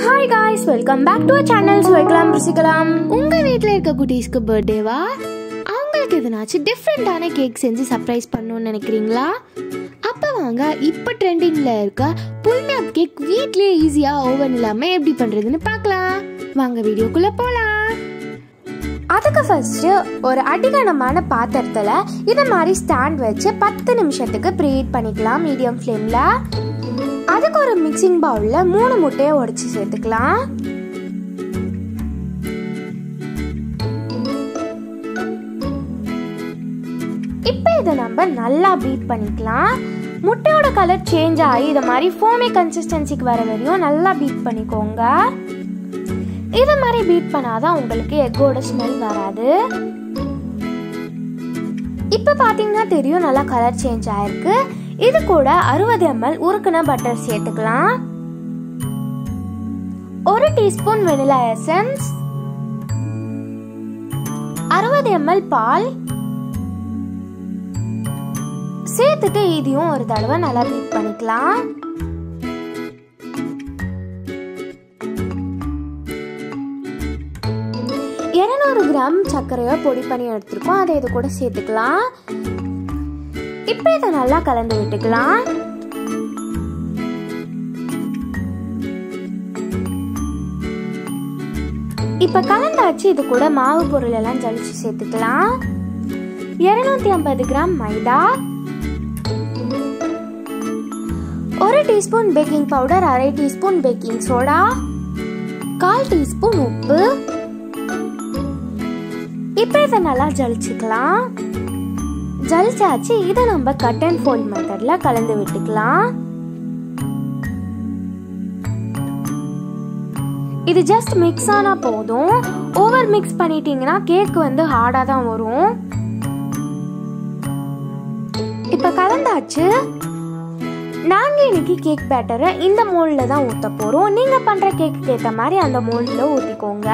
hi guys welcome back to channel சுவைக்கலாம் ருசிக்கலாம் உங்க வீட்ல இருக்க குட்டீஸ்க்கு பர்த்டேவா அவங்களுக்கு எதனாச்சும் டிஃப்ரெண்டான கேக் செஞ்சு சர்ப்ரைஸ் பண்ணணும்னு நினைக்கிறீங்களா அப்ப வாங்க இப்போ ட்ரெண்டிங்ல இருக்க புல்நாப் கேக் வீட்லயே ஈஸியா ஓவன் இல்லாம எப்படி பண்றதுன்னு பார்க்கலாம் வாங்க வீடியோக்குள்ள போலாம் அதுக்கு ஃபர்ஸ்ட் ஒரு அடிகனமான பாத்திரத்துல இதை மாதிரி ஸ்டாண்ட் வச்சு பத்து நிமிஷத்துக்கு ப்ரீஹீட் பண்ணிக்கலாம் மீடியம் ஃப்ளேம்ல அதுக்கு ஒரு மிக்சிங் பவுல்ல மூணு முட்டையை உடைச்சு சேர்த்துக்கலாம் இப்போ இதை நம்ம நல்லா பீட் பண்ணிக்கலாம் முட்டையோட கலர் சேஞ்ச் ஆகி இதை மாதிரி ஃபோமி கன்சிஸ்டன்சிக்கு வர வரையும் நல்லா பீட் பண்ணிக்கோங்க இது மாதிரி பீட் பண்ணாதான் உங்களுக்கு எக்கோட ஸ்மெல் வராது இப்போ பார்த்தீங்கன்னா தெரியும் நல்லா கலர் சேஞ்ச் ஆயிருக்கு இது கூட அறுபது எம்எல் உருக்குன பட்டர் சேர்த்துக்கலாம் ஒரு டீஸ்பூன் வெனிலா எசன்ஸ் அறுபது எம்எல் பால் சேர்த்துட்டு இதையும் ஒரு தடவை நல்லா பீட் பண்ணிக்கலாம் இருநூறு கிராம் சர்க்கரையை பொடி பண்ணி எடுத்திருக்கோம் அதை இது கூட சேர்த்துக்கலாம் இப்போ இதை நல்லா கலந்து விட்டுக்கலாம் இப்போ கலந்தாச்சு இது கூட மாவு பொருள் எல்லாம் ஜலிச்சு சேர்த்துக்கலாம் இருநூத்தி ஐம்பது கிராம் மைதா ஒரு டீஸ்பூன் பேக்கிங் பவுடர் அரை டீஸ்பூன் பேக்கிங் சோடா கால் டீஸ்பூன் உப்பு இப்போ இதை நல்லா ஜலிச்சுக்கலாம் ஜலிச்சாச்சு இதை நம்ம கட் அண்ட் ஃபோல்ட் மெத்தடில் கலந்து விட்டுக்கலாம் இது ஜஸ்ட் மிக்ஸ் ஆனால் போதும் ஓவர் மிக்ஸ் பண்ணிட்டீங்கன்னா கேக் வந்து ஹார்டாக தான் வரும் இப்போ கலந்தாச்சு நாங்கள் இன்னைக்கு கேக் பேட்டரை இந்த மோல்டில் தான் ஊற்ற போகிறோம் நீங்கள் பண்ணுற கேக்கு ஏற்ற மாதிரி அந்த மோல்டில் ஊற்றிக்கோங்க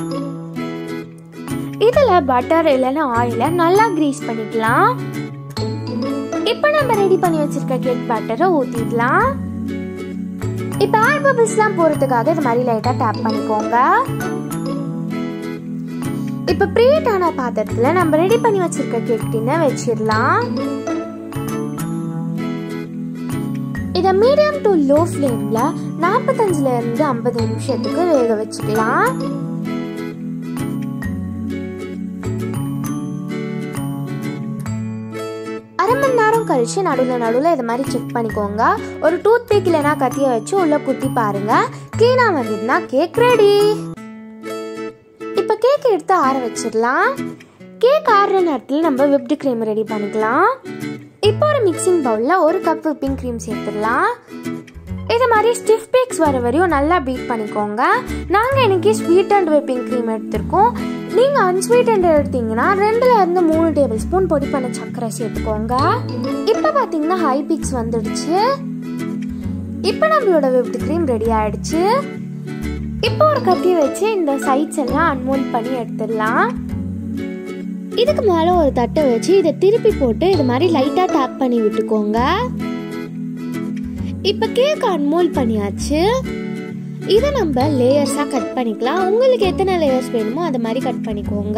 இதில் பட்டர் இல்லைன்னா ஆயிலை நல்லா கிரீஸ் பண்ணிக்கலாம் இப்போ நம்ம ரெடி பண்ணி வச்சிருக்க கேக் பேட்டரை ஊற்றிடலாம் இப்போ ஏர் பபிள்ஸ்லாம் போகிறதுக்காக இது மாதிரி லைட்டாக டேப் பண்ணிக்கோங்க இப்போ ப்ரீட் ஆன பாத்திரத்தில் நம்ம ரெடி பண்ணி வச்சிருக்க கேக் டின்னை வச்சிடலாம் இதை மீடியம் டு லோ ஃப்ளேமில் நாற்பத்தஞ்சில் இருந்து ஐம்பது நிமிஷத்துக்கு வேக வச்சுக்கலாம் அரை மணி நேரம் கழிச்சு நடுவில் நடுவில் இது மாதிரி செக் பண்ணிக்கோங்க ஒரு டூத் பிக் இல்லைனா கத்தியை வச்சு உள்ள குத்தி பாருங்க க்ளீனாக வந்ததுன்னா கேக் ரெடி இப்போ கேக் எடுத்து ஆற வச்சிடலாம் கேக் ஆறுற நேரத்தில் நம்ம விப்டு க்ரீம் ரெடி பண்ணிக்கலாம் இப்போ ஒரு மிக்சிங் பவுலில் ஒரு கப் விப்பிங் க்ரீம் சேர்த்துடலாம் இது மாதிரி ஸ்டிஃப் பேக்ஸ் வர வரையும் நல்லா பீட் பண்ணிக்கோங்க நாங்கள் இன்னைக்கு ஸ்வீட் அண்ட் விப்பிங் க்ரீம் எடுத்திருக்கோம் நீங்கள் அன்ஸ்வீட் அண்ட் எடுத்தீங்கன்னா ரெண்டுல இருந்து மூணு டேபிள் ஸ்பூன் பொடி பண்ண சர்க்கரை சேர்த்துக்கோங்க இப்போ பார்த்தீங்கன்னா ஹை பிக்ஸ் வந்துடுச்சு இப்போ நம்மளோட விப்டு க்ரீம் ரெடி ஆயிடுச்சு இப்போ ஒரு கத்தி வச்சு இந்த சைட்ஸ் எல்லாம் அன்மோல்ட் பண்ணி எடுத்துடலாம் இதுக்கு மேலே ஒரு தட்டை வச்சு இதை திருப்பி போட்டு இது மாதிரி லைட்டாக டேப் பண்ணி விட்டுக்கோங்க இப்போ கேக் அன்மோல் பண்ணியாச்சு இதை நம்ம லேயர்ஸாக கட் பண்ணிக்கலாம் உங்களுக்கு எத்தனை லேயர்ஸ் வேணுமோ அது மாதிரி கட் பண்ணிக்கோங்க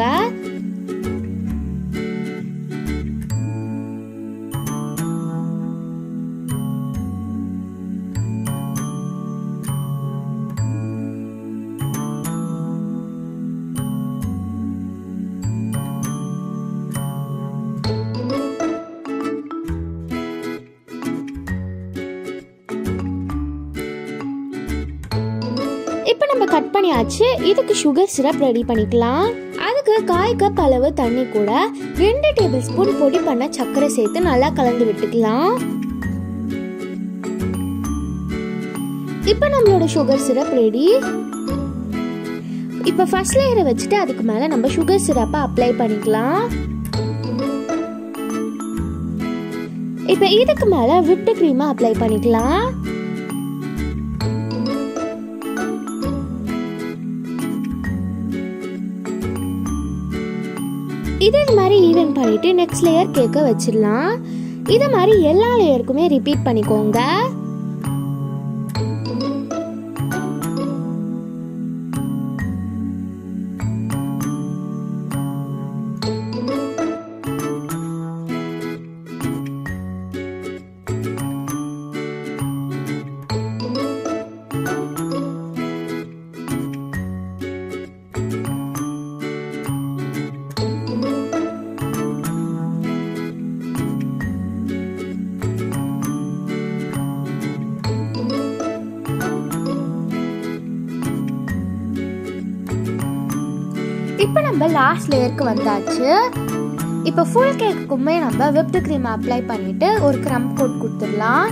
இப்போ நம்ம கட் பண்ணியாச்சு இதுக்கு சுகர் சிரப் ரெடி பண்ணிக்கலாம் அதுக்கு காய் கப் அளவு தண்ணி கூட ரெண்டு டேபிள் ஸ்பூன் பொடி பண்ண சர்க்கரை சேர்த்து நல்லா கலந்து விட்டுக்கலாம் இப்போ நம்மளோட சுகர் சிரப் ரெடி இப்போ ஃபர்ஸ்ட் லேயரை வச்சுட்டு அதுக்கு மேலே நம்ம சுகர் சிரப்பை அப்ளை பண்ணிக்கலாம் இப்போ இதுக்கு மேலே விப்டு க்ரீமை அப்ளை பண்ணிக்கலாம் இதே மாதிரி ஈவன் பண்ணிட்டு நெக்ஸ்ட் லேயர் கேக்கை வச்சிடலாம் இதை மாதிரி எல்லா லேயருக்குமே ரிப்பீட் பண்ணிக்கோங்க நம்ம லாஸ்ட் லேயருக்கு வந்தாச்சு இப்போ ஃபுல் கேக்குக்குமே நம்ம விப்டு க்ரீம் அப்ளை பண்ணிட்டு ஒரு க்ரம் கோட் கொடுத்துடலாம்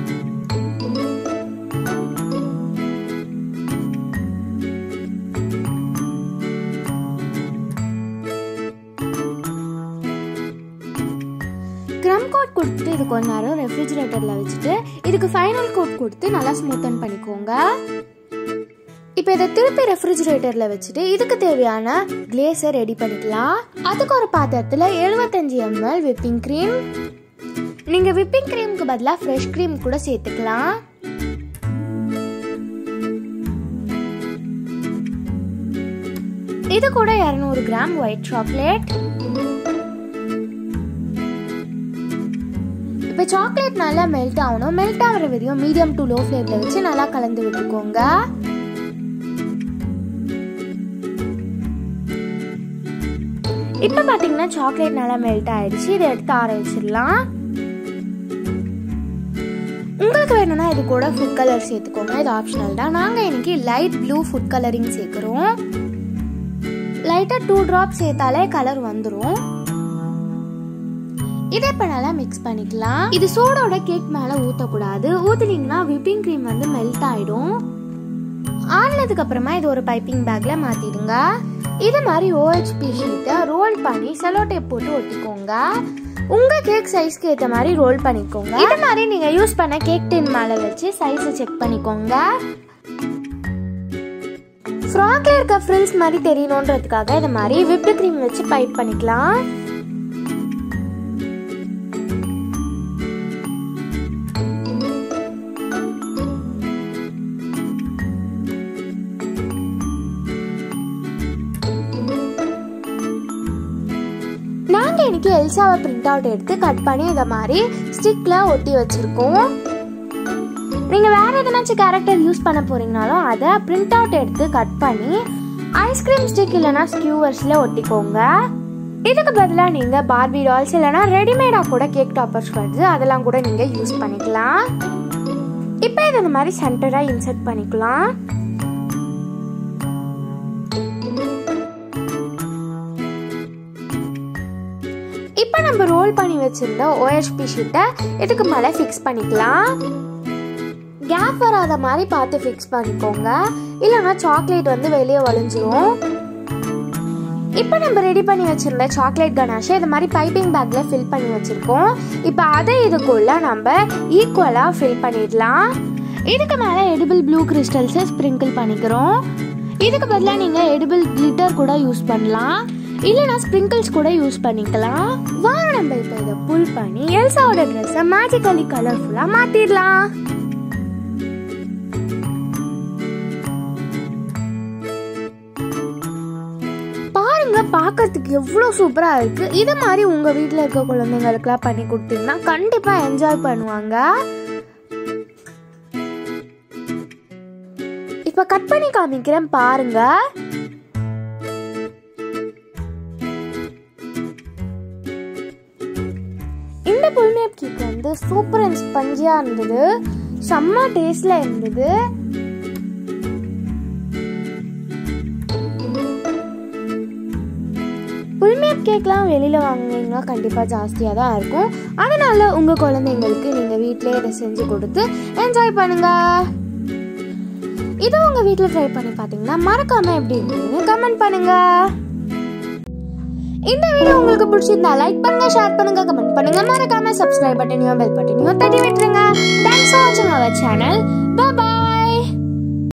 க்ரம் கோட் கொடுத்துட்டு இது கொஞ்ச நேரம் ரெஃப்ரிஜிரேட்டரில் வச்சுட்டு இதுக்கு ஃபைனல் கோட் கொடுத்து நல்லா ஸ்மூத்தன் பண்ணிக்கோங்க இப்போ இதை திருப்பி ரெஃப்ரிஜிரேட்டரில் வச்சுட்டு இதுக்கு தேவையான கிளேஸை ரெடி பண்ணிக்கலாம் அதுக்கு ஒரு பாத்திரத்தில் எழுபத்தஞ்சி எம்எல் விப்பிங் க்ரீம் நீங்கள் விப்பிங் க்ரீமுக்கு பதிலாக ஃப்ரெஷ் க்ரீம் கூட சேர்த்துக்கலாம் இது கூட இரநூறு கிராம் ஒயிட் சாக்லேட் இப்போ சாக்லேட் நல்லா மெல்ட் ஆகணும் மெல்ட் ஆகிற வரையும் மீடியம் டு லோ ஃப்ளேமில் வச்சு நல்லா கலந்து விட்டுக்கோங்க இப்போ பார்த்தீங்கன்னா சாக்லேட் நல்லா மெல்ட் ஆயிடுச்சு இதை எடுத்து ஆற வச்சிடலாம் உங்களுக்கு வேணும்னா இது கூட ஃபுட் கலர் சேர்த்துக்கோங்க இது ஆப்ஷனல் தான் நாங்கள் இன்னைக்கு லைட் ப்ளூ ஃபுட் கலரிங் சேர்க்குறோம் லைட்டாக டூ ட்ராப் சேர்த்தாலே கலர் வந்துடும் இதை இப்போ நல்லா மிக்ஸ் பண்ணிக்கலாம் இது சூடோட கேக் மேலே ஊற்றக்கூடாது ஊற்றுனீங்கன்னா விப்பிங் க்ரீம் வந்து மெல்ட் ஆகிடும் ஆனதுக்கு அப்புறமா இது ஒரு பைப்பிங் பேக்ல மாத்திடுங்க இது மாதிரி ஓஹெச்பி ஷீட்டை ரோல் பண்ணி செலோ டேப் போட்டு ஒட்டிக்கோங்க உங்க கேக் சைஸ்க்கு ஏற்ற மாதிரி ரோல் பண்ணிக்கோங்க இது மாதிரி நீங்க யூஸ் பண்ண கேக் டின் மேல வச்சு சைஸை செக் பண்ணிக்கோங்க ஃப்ராக்ல இருக்க ஃப்ரில்ஸ் மாதிரி தெரியணுன்றதுக்காக இது மாதிரி விப்டு க்ரீம் வச்சு பைப் பண்ணிக்கலாம் நாங்க இன்னைக்கு எல்சாவை பிரிண்ட் அவுட் எடுத்து கட் பண்ணி இதை மாதிரி ஸ்டிக்ல ஒட்டி வச்சிருக்கோம் நீங்க வேற எதனாச்சும் கேரக்டர் யூஸ் பண்ண போறீங்கனாலும் அதை பிரிண்ட் அவுட் எடுத்து கட் பண்ணி ஐஸ்கிரீம் ஸ்டிக் இல்லைன்னா ஸ்கியூவர்ஸ்ல ஒட்டிக்கோங்க இதுக்கு பதிலாக நீங்க பார்பி டால்ஸ் இல்லைன்னா ரெடிமேடா கூட கேக் டாப்பர்ஸ் வருது அதெல்லாம் கூட நீங்க யூஸ் பண்ணிக்கலாம் இப்போ இது இந்த மாதிரி சென்டரா இன்சர்ட் பண்ணிக்கலாம் இப்போ நம்ம ரோல் பண்ணி வச்சிருந்த ஓஎஸ்பி ஷீட்டை இதுக்கு மேலே ஃபிக்ஸ் பண்ணிக்கலாம் கேப் வராத மாதிரி பார்த்து ஃபிக்ஸ் பண்ணிக்கோங்க இல்லைன்னா சாக்லேட் வந்து வெளியே வழிஞ்சிரும் இப்போ நம்ம ரெடி பண்ணி வச்சிருந்த சாக்லேட் கனாஷை இது மாதிரி பைப்பிங் பேக்ல ஃபில் பண்ணி வச்சிருக்கோம் இப்போ அதை இதுக்குள்ள நம்ம ஈக்குவலாக ஃபில் பண்ணிடலாம் இதுக்கு மேலே எடிபிள் ப்ளூ கிறிஸ்டல்ஸை ஸ்ப்ரிங்கிள் பண்ணிக்கிறோம் இதுக்கு பதிலாக நீங்கள் எடிபிள் கிளிட்டர் கூட யூஸ் பண்ணலாம் இல்லைனா ஸ்ப்ரிங்கிள்ஸ் கூட யூஸ் பண்ணிக்கலாம் வாங்க நம்ம இப்போ இதை புல் பண்ணி எல்சாவோட ட்ரெஸ்ஸை மேஜிக்கலி கலர்ஃபுல்லாக மாற்றிடலாம் பாருங்க பார்க்கறதுக்கு எவ்வளோ சூப்பராக இருக்கு இது மாதிரி உங்க வீட்டில் இருக்க குழந்தைங்களுக்குலாம் பண்ணி கொடுத்தீங்கன்னா கண்டிப்பாக என்ஜாய் பண்ணுவாங்க இப்போ கட் பண்ணி காமிக்கிறேன் பாருங்க இந்த புல்மேப் கேக் வந்து சூப்பர் அண்ட் ஸ்பஞ்சியாக இருந்தது செம்ம டேஸ்டில் இருந்தது புல்மேப் கேக்லாம் வெளியில் வாங்குனீங்கன்னா கண்டிப்பாக ஜாஸ்தியாக தான் இருக்கும் அதனால உங்கள் குழந்தைங்களுக்கு நீங்கள் வீட்டிலே இதை செஞ்சு கொடுத்து என்ஜாய் பண்ணுங்க இது உங்கள் வீட்டில் ட்ரை பண்ணி பார்த்தீங்கன்னா மறக்காமல் எப்படி இருந்ததுன்னு கமெண்ட் பண்ணுங்க இந்த வீடியோ உங்களுக்கு பிடிச்சிருந்தா லைக் பண்ணுங்க ஷேர் பண்ணுங்க கமெண்ட் பண்ணுங்க மறக்காம சப்ஸ்கிரைப் பட்டனையும் பெல் பட்டனையும் தட்டி விட்டுருங்க தேங்க்ஸ் ஃபார் வாட்சிங் அவர் சேனல் பாய்